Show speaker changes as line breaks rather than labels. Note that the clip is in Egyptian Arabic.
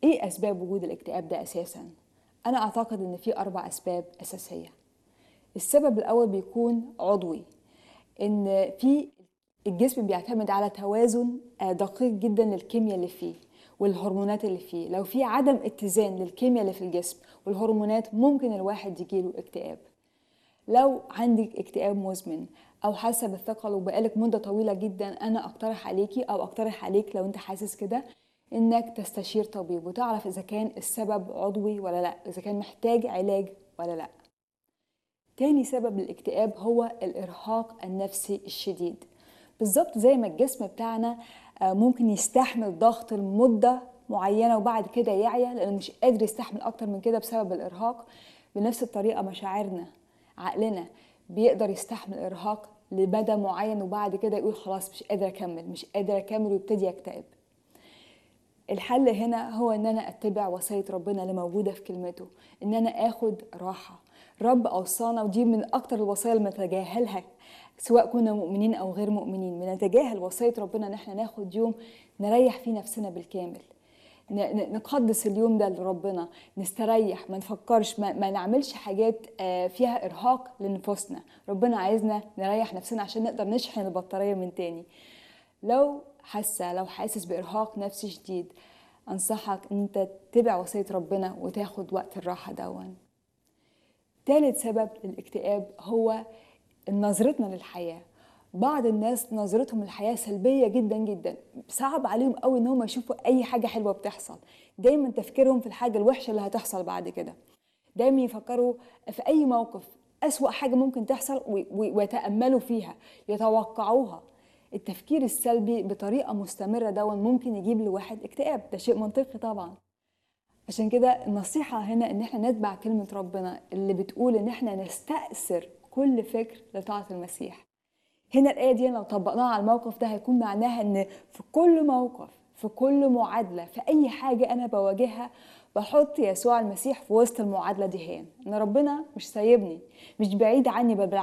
ايه اسباب وجود الاكتئاب ده اساسا انا اعتقد ان في اربع اسباب اساسيه السبب الاول بيكون عضوي ان في الجسم بيعتمد على توازن آه، دقيق جدا للكيمياء اللي فيه والهرمونات اللي فيه لو في عدم اتزان للكيمياء اللي في الجسم والهرمونات ممكن الواحد يجيله اكتئاب لو عندك اكتئاب مزمن او حاسه بالثقل وبقالك مده طويله جدا انا اقترح عليكي او اقترح عليك لو انت حاسس كده انك تستشير طبيب وتعرف اذا كان السبب عضوي ولا لا اذا كان محتاج علاج ولا لا تاني سبب للاكتئاب هو الارهاق النفسي الشديد بالظبط زي ما الجسم بتاعنا آه، ممكن يستحمل ضغط لمده معينه وبعد كده يعيا لانه مش قادر يستحمل اكتر من كده بسبب الارهاق بنفس الطريقه مشاعرنا عقلنا بيقدر يستحمل ارهاق لمدى معين وبعد كده يقول خلاص مش قادر اكمل مش قادر اكمل ويبتدي يكتئب الحل هنا هو ان انا اتبع وصيه ربنا اللي موجوده في كلمته ان انا اخد راحه رب اوصانا ودي من اكتر الوصايا اللي بنتجاهلها سواء كنا مؤمنين او غير مؤمنين بنتجاهل وصيه ربنا ان احنا ناخد يوم نريح فيه نفسنا بالكامل ن- ن- نقدس اليوم ده لربنا نستريح ما نفكرش ما, ما نعملش حاجات آه، فيها ارهاق لنفوسنا ربنا عايزنا نريح نفسنا عشان نقدر نشحن البطاريه من تاني لو حاسه لو حاسس بارهاق نفسي شديد انصحك ان انت تتبع وصيه ربنا وتاخد وقت الراحه دون تالت سبب للاكتئاب هو نظرتنا للحياه بعض الناس نظرتهم للحياه سلبيه جدا جدا صعب عليهم قوي ان هم يشوفوا اي حاجه حلوه بتحصل دايما تفكيرهم في الحاجه الوحشه اللي هتحصل بعد كده دايما يفكروا في اي موقف اسوا حاجه ممكن تحصل وي- وي- ويتاملوا فيها يتوقعوها التفكير السلبي بطريقه مستمره دون ممكن يجيب لواحد اكتئاب ده شيء منطقي طبعا عشان كده النصيحة هنا إن إحنا نتبع كلمة ربنا اللي بتقول إن إحنا نستأثر كل فكر لطاعة المسيح. هنا الآية دي لو طبقناها على الموقف ده هيكون معناها إن في كل موقف في كل معادلة في أي حاجة أنا بواجهها بحط يسوع المسيح في وسط المعادلة دي هان إن ربنا مش سايبني مش بعيد عني بل